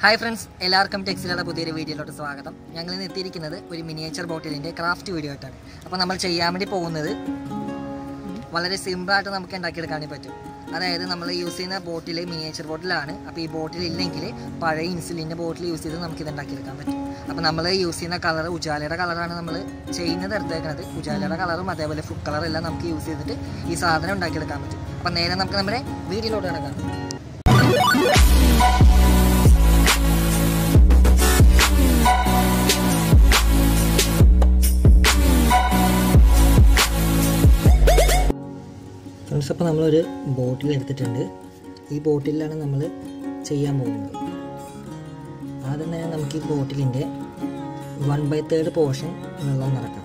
hi friends എല്ലാവർക്കും ടെക്സിലയുടെ പുതിയൊരു വീഡിയോയിലോട്ട് സ്വാഗതം ഞങ്ങൾ ഇന്ന് എത്തിയിരിക്കുന്നത് ഒരു മിനിയേച്ചർ ബോട്ടിലിൻ്റെ ക്രാഫ്റ്റ് വീഡിയോ ആയിട്ടാണ് അപ്പോൾ നമ്മൾ ചെയ്യാൻ വേണ്ടി പോകുന്നത് വളരെ സിമ്പിളായിട്ട് നമുക്ക് ഉണ്ടാക്കിയെടുക്കാൻ വേണ്ടി പറ്റും അതായത് നമ്മൾ യൂസ് ചെയ്യുന്ന ബോട്ടിൽ മിനിയേച്ചർ ബോട്ടിലാണ് അപ്പോൾ ഈ ബോട്ടിൽ ഇല്ലെങ്കിൽ പഴയ ഇൻസുലിൻ്റെ ബോട്ടിൽ യൂസ് ചെയ്ത് നമുക്ക് ഇത് ഉണ്ടാക്കിയെടുക്കാൻ പറ്റും അപ്പോൾ നമ്മൾ യൂസ് ചെയ്യുന്ന കളർ ഉജാലയുടെ കളറാണ് നമ്മൾ ചെയ്യുന്നത് എടുത്തേക്കുന്നത് ഉജാലയുടെ കളറും അതേപോലെ ഫുഡ് കളറും എല്ലാം നമുക്ക് യൂസ് ചെയ്തിട്ട് ഈ സാധനം ഉണ്ടാക്കിയെടുക്കാൻ പറ്റും അപ്പോൾ നേരെ നമുക്ക് നമ്മുടെ വീഡിയോയിലോട്ട് കിടക്കാം ഫ്രണ്ട്സ് അപ്പോൾ നമ്മളൊരു ബോട്ടിൽ എടുത്തിട്ടുണ്ട് ഈ ബോട്ടിലാണ് നമ്മൾ ചെയ്യാൻ പോകുന്നത് ആദ്യം തന്നെ നമുക്ക് ഈ ബോട്ടിലിൻ്റെ വൺ ബൈ തേർഡ് പോർഷൻ വെള്ളം നിറക്കാം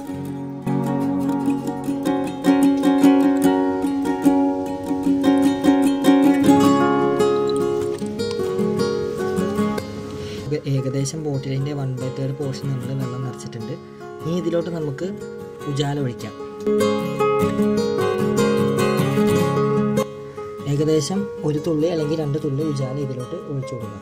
ഏക- ഏകദേശം ബോട്ടിലിൻ്റെ വൺ ബൈ തേർഡ് പോർഷൻ നമ്മൾ വെള്ളം നിറച്ചിട്ടുണ്ട് ഇനി ഇതിലോട്ട് നമുക്ക് ഉജാല ഒഴിക്കാം ഏകദേശം ഒരു തുള്ളി അല്ലെങ്കിൽ രണ്ട് തുള്ളി ഉജാല ഇതിലോട്ട് ഒഴിച്ചു കൊടുക്കാം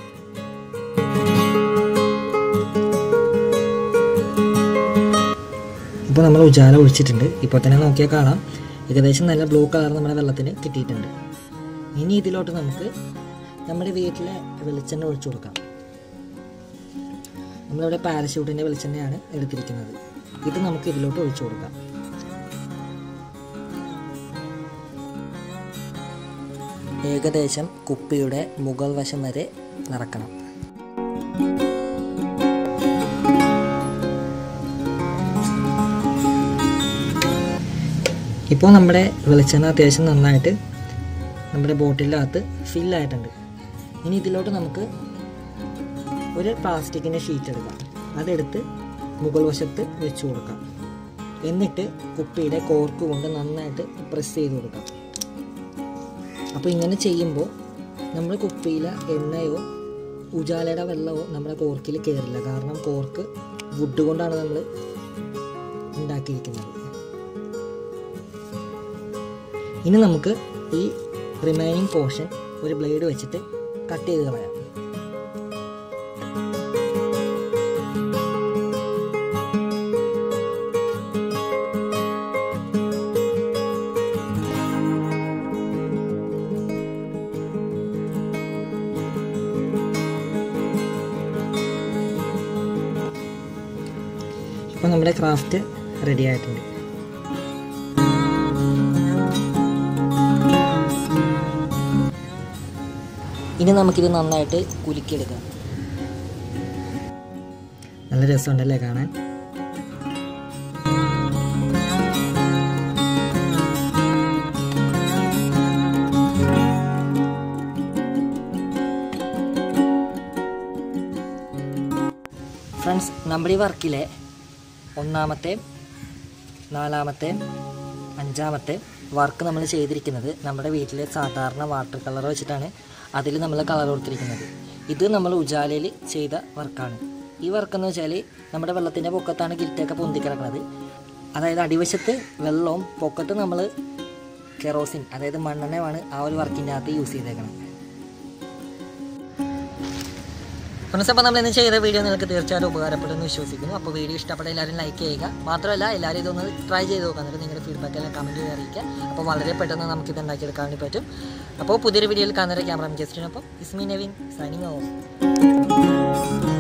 ഇപ്പോൾ നമ്മൾ ഉജാല ഒഴിച്ചിട്ടുണ്ട് ഇപ്പോൾ തന്നെ നോക്കിയാൽ കാണാം ഏകദേശം നല്ല ബ്ലൂ കളർ നമ്മുടെ വെള്ളത്തിന് കിട്ടിയിട്ടുണ്ട് ഇനി ഇതിലോട്ട് നമുക്ക് നമ്മുടെ വീട്ടിലെ വെളിച്ചെണ്ണ ഒഴിച്ചു കൊടുക്കാം നമ്മളിവിടെ പാരഷൂട്ടിൻ്റെ വെളിച്ചെണ്ണയാണ് എടുത്തിരിക്കുന്നത് ഇത് നമുക്ക് ഇതിലോട്ട് ഒഴിച്ചു കൊടുക്കാം ഏകദേശം കുപ്പിയുടെ മുകൾ വശം വരെ നിറക്കണം ഇപ്പോൾ നമ്മുടെ വെളിച്ചെണ്ണ അത്യാവശ്യം നന്നായിട്ട് നമ്മുടെ ബോട്ടിലകത്ത് ഫില്ലായിട്ടുണ്ട് ഇനി ഇതിലോട്ട് നമുക്ക് ഒരു പ്ലാസ്റ്റിക്കിൻ്റെ ഷീറ്റ് എടുക്കാം അതെടുത്ത് മുകൾ വശത്ത് വെച്ച് കൊടുക്കാം എന്നിട്ട് കുപ്പിയുടെ കോർക്ക് കൊണ്ട് നന്നായിട്ട് പ്രസ് ചെയ്ത് കൊടുക്കാം അപ്പോൾ ഇങ്ങനെ ചെയ്യുമ്പോൾ നമ്മൾ കുപ്പിയിലെ എണ്ണയോ ഉജാലയുടെ വെള്ളമോ നമ്മുടെ കോർക്കിൽ കയറില്ല കാരണം കോർക്ക് വുഡ് കൊണ്ടാണ് നമ്മൾ ഉണ്ടാക്കിയിരിക്കുന്നത് ഇനി നമുക്ക് ഈ റിമൈനിങ് പോർഷൻ ഒരു ബ്ലേഡ് വെച്ചിട്ട് കട്ട് ചെയ്ത് കളയാം അപ്പോൾ നമ്മുടെ ക്രാഫ്റ്റ് റെഡി ആയിട്ടുണ്ട് ഇനി നമുക്കിത് നന്നായിട്ട് കുലുക്കിയെടുക്കാം നല്ല രസമുണ്ടല്ലേ കാണാൻ ഫ്രണ്ട്സ് നമ്മുടെ ഈ വർക്കിലെ ഒന്നാമത്തെ നാലാമത്തെ അഞ്ചാമത്തെ വർക്ക് നമ്മൾ ചെയ്തിരിക്കുന്നത് നമ്മുടെ വീട്ടിലെ സാധാരണ വാട്ടർ കളർ വെച്ചിട്ടാണ് അതിൽ നമ്മൾ കളർ കൊടുത്തിരിക്കുന്നത് ഇത് നമ്മൾ ഉജാലയിൽ ചെയ്ത വർക്കാണ് ഈ വർക്ക് എന്ന് വെച്ചാൽ നമ്മുടെ വെള്ളത്തിൻ്റെ പൊക്കത്താണ് ഗിൽറ്റൊക്കെ പൊന്തിക്കിടക്കുന്നത് അതായത് അടിവശത്ത് വെള്ളവും പൊക്കത്ത് നമ്മൾ കെറോസിൻ അതായത് മണ്ണെണ്ണയാണ് ആ ഒരു വർക്കിൻ്റെ അകത്ത് യൂസ് ചെയ്തേക്കുന്നത് ഫ്രണ്ട്സ് അപ്പോൾ നമ്മൾ ഇന്ന് ചെയ്ത വീഡിയോ നിങ്ങൾക്ക് തീർച്ചയായിട്ടും ഉപകാരപ്പെടുമെന്ന് വിശ്വസിക്കുന്നു അപ്പോൾ വീഡിയോ ഇഷ്ടപ്പെട്ട എല്ലാവരും ലൈക്ക് ചെയ്യുക മാത്രമല്ല എല്ലാവരും ഇതൊന്ന് ട്രൈ ചെയ്ത് നോക്കുക എന്നിട്ട് നിങ്ങളുടെ ഫീഡ്ബാക്ക് എല്ലാം കമൻറ്റ് ചെയ്ത് അറിയിക്കുക അപ്പോൾ വളരെ പെട്ടെന്ന് നമുക്ക് ഇത് ഉണ്ടാക്കിയെടുക്കാൻ വേണ്ടി പറ്റും അപ്പോൾ പുതിയൊരു വീഡിയോയിൽ കാണുന്ന ക്യാമറ ജസ്റ്റിനൊപ്പം ഇസ്മി നവീൻ സൈനിങ് ഓഫ്